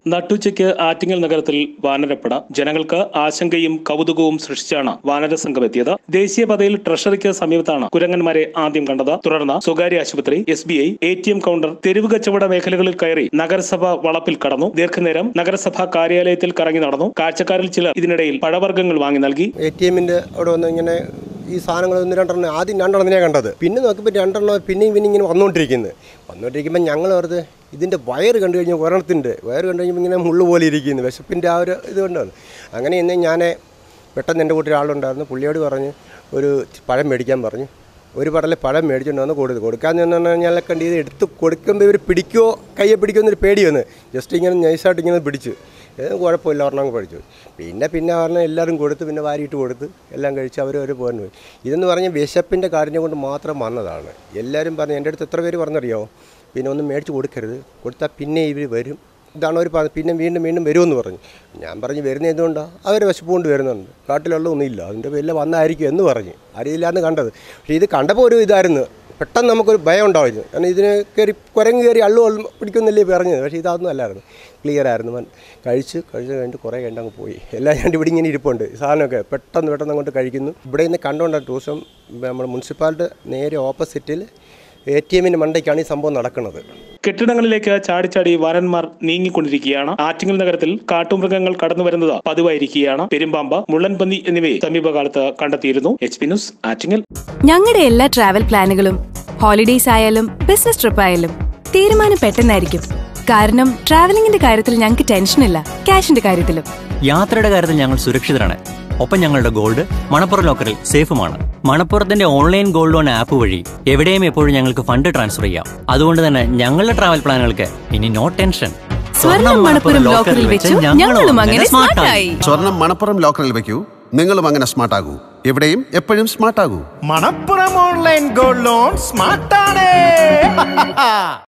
നട്ടുച്ചയ്ക്ക് ആറ്റിങ്ങൽ നഗരത്തിൽ വാനരപ്പട ജനങ്ങൾക്ക് ആശങ്കയും കൗതുകവും സൃഷ്ടിച്ചാണ് വാനര സംഘം എത്തിയത് ദേശീയപാതയിൽ ട്രഷറിക്ക് സമീപത്താണ് കുരങ്ങന്മാരെ ആദ്യം കണ്ടത് തുടർന്ന് സ്വകാര്യ ആശുപത്രി S B I A T M counter തെരുവ് കച്ചവട മേഖലകളിൽ കയറി നഗരസഭ വളപ്പിൽ കടന്നു ദീർഘനേരം നഗരസഭാ കാര്യാലയത്തിൽ കറങ്ങി നടന്നു കാഴ്ചക്കാരിൽ ചിലർ ഇതിനിടയിൽ പഴവർഗ്ഗങ്ങൾ വാങ്ങി നൽകി എ ടി എമ്മിൻ്റെ അവിടെ വന്ന് ഇങ്ങനെ ഈ സാധനങ്ങൾ ഒന്ന് രണ്ടെണ്ണം ആദ്യം രണ്ടെണ്ണത്തിനെ കണ്ടത് പിന്നെ നോക്കിയപ്പോൾ രണ്ടെണ്ണം പിന്നെയും പിന്നെ ഇങ്ങനെ വന്നുകൊണ്ടിരിക്കുന്നത് വന്നുകൊണ്ടിരിക്കുമ്പോൾ ഞങ്ങൾ വെറുതെ ഇതിൻ്റെ വയറ് കണ്ടു കഴിഞ്ഞാൽ ഒരെണ്ണത്തിൻ്റെ വയറ് കണ്ടു കഴിഞ്ഞപ്പോൾ ഇങ്ങനെ മുള്ളു പോലെ ഇരിക്കുന്നു വിശപ്പിൻ്റെ ആ ഒരു ഇത് കൊണ്ടാണ് അങ്ങനെ ഇന്ന് ഞാൻ പെട്ടെന്ന് എൻ്റെ കൂട്ടിൽ ഒരാളുണ്ടായിരുന്നു പുള്ളിയോട് പറഞ്ഞ് ഒരു പഴം മേടിക്കാൻ പറഞ്ഞു ഒരു പടലെ പഴം മേടിച്ചുകൊണ്ട് വന്ന് കൊടുത്തു കൊടുക്കാൻ ചെന്ന് കഴിഞ്ഞാൽ കണ്ട് ഇത് എടുത്ത് കൊടുക്കുമ്പോൾ ഇവർ പിടിക്കുമോ കയ്യെ പിടിക്കുമോ എന്നൊരു പേടി വന്ന് ജസ്റ്റ് ഇങ്ങനെ നൈസായിട്ട് ഇങ്ങനെ പിടിച്ചു ഏതും കുഴപ്പമില്ല ഒരെണ്ണം അങ്ങ് പഠിച്ചു പിന്നെ പിന്നെ പറഞ്ഞാൽ എല്ലാവരും കൊടുത്ത് പിന്നെ വാരിയിട്ട് കൊടുത്ത് എല്ലാം കഴിച്ച് അവർ അവർ പോകാൻ പോയി ഇതെന്ന് പറഞ്ഞാൽ വിശപ്പിൻ്റെ കാര്യം കൊണ്ട് മാത്രം വന്നതാണ് എല്ലാവരും പറഞ്ഞു എൻ്റെ അടുത്ത് എത്ര പേര് പറഞ്ഞറിയാമോ പിന്നെ ഒന്നും മേടിച്ച് കൊടുക്കരുത് കൊടുത്താൽ പിന്നെ ഇവർ വരും ഇതാണ് അവർ പറഞ്ഞത് പിന്നെ വീണ്ടും വീണ്ടും വരുമെന്ന് പറഞ്ഞു ഞാൻ പറഞ്ഞു വരുന്നത് എന്തുകൊണ്ടാണ് അവർ വിശപ്പ് കൊണ്ട് വരുന്നുണ്ട് കാട്ടിലുള്ള ഒന്നുമില്ല അതിൻ്റെ പേരിൽ വന്നായിരിക്കും എന്ന് പറഞ്ഞു അറിയില്ലാന്ന് കണ്ടത് പക്ഷേ ഇത് കണ്ടപ്പോൾ ഒരു ഇതായിരുന്നു പെട്ടെന്ന് നമുക്കൊരു ഭയം ഉണ്ടാവുമായിരുന്നു കാരണം ഇതിന് കയറി കുരങ്ങ് കയറി അള്ളു അള്ളു പിടിക്കുന്നില്ലേ പറഞ്ഞത് പക്ഷേ ഇതൊന്നും അല്ലായിരുന്നു ക്ലിയർ ആയിരുന്നു മൻ കഴിച്ച് കഴിച്ച് കഴിഞ്ഞിട്ട് കുറേ കഴിഞ്ഞ് അങ്ങ് പോയി എല്ലാം ഞാൻ ഇവിടെ ഇങ്ങനെ ഇരിപ്പുണ്ട് സാധനമൊക്കെ പെട്ടെന്ന് പെട്ടെന്ന് അങ്ങോട്ട് കഴിക്കുന്നു ഇവിടെ നിന്ന് കണ്ടുകൊണ്ടാണ് ടൂറിസം നമ്മുടെ മുനിസിപ്പാലിറ്റി നേരെ ഓപ്പോസിറ്റിൽ എ ടി എമ്മിൻ്റെ മണ്ടയ്ക്കാണ് ഈ സംഭവം നടക്കുന്നത് കെട്ടിടങ്ങളിലേക്ക് ചാടിച്ചാടി വാരന്മാർ നീങ്ങിക്കൊണ്ടിരിക്കുകയാണ് ആറ്റിങ്ങൽ നഗരത്തിൽ കാട്ടുമൃഗങ്ങൾ കടന്നു വരുന്നത് പതിവായിരിക്കുകയാണ് പെരുമ്പാമ്പ് മുള്ളൻപന്നി എന്നിവയെ സമീപകാലത്ത് കണ്ടെത്തിയിരുന്നു എച്ച് പി ന്യൂസ് ആറ്റിങ്ങൽ ഞങ്ങളുടെ എല്ലാ ട്രാവൽ പ്ലാനുകളും ഹോളിഡേയ്സ് ആയാലും ബിസിനസ് ട്രിപ്പ് ആയാലും തീരുമാനം പെട്ടെന്നായിരിക്കും കാരണം ട്രാവലിംഗിന്റെ കാര്യത്തിൽ ഞങ്ങൾക്ക് ടെൻഷനില്ല ക്യാഷിന്റെ കാര്യത്തിലും യാത്രയുടെ കാര്യത്തിൽ ഞങ്ങൾ സുരക്ഷിതരാണ് ഒപ്പം ഞങ്ങളുടെ ഗോൾഡ് മണപ്പുറം ലോക്കറിൽ സേഫുമാണ് മണപ്പുറത്തിന്റെ ഓൺലൈൻ ഗോൾഡ് ലോൺ ആപ്പ് വഴി എവിടെയും എപ്പോഴും ഞങ്ങൾക്ക് ഫണ്ട് ട്രാൻസ്ഫർ ചെയ്യാം അതുകൊണ്ട് തന്നെ ഞങ്ങളുടെ ട്രാവൽ പ്ലാനുകൾക്ക് ഇനി നോ ടെൻഷൻ സ്വർണം മണപ്പുറം ലോക്കറിൽ വെച്ചു ഞങ്ങളും അങ്ങനെ സ്മാർട്ടായി സ്വർണം മണപ്പുറം ലോക്കറിൽ വെക്കൂ നിങ്ങളും അങ്ങനെ സ്മാർട്ട് ആകൂ എവിടെയും എപ്പോഴും സ്മാർട്ട് ആകൂ മണപ്പുറം ഓൺലൈൻ ഗോൾഡ് ലോൺ സ്മാർട്ടാണ്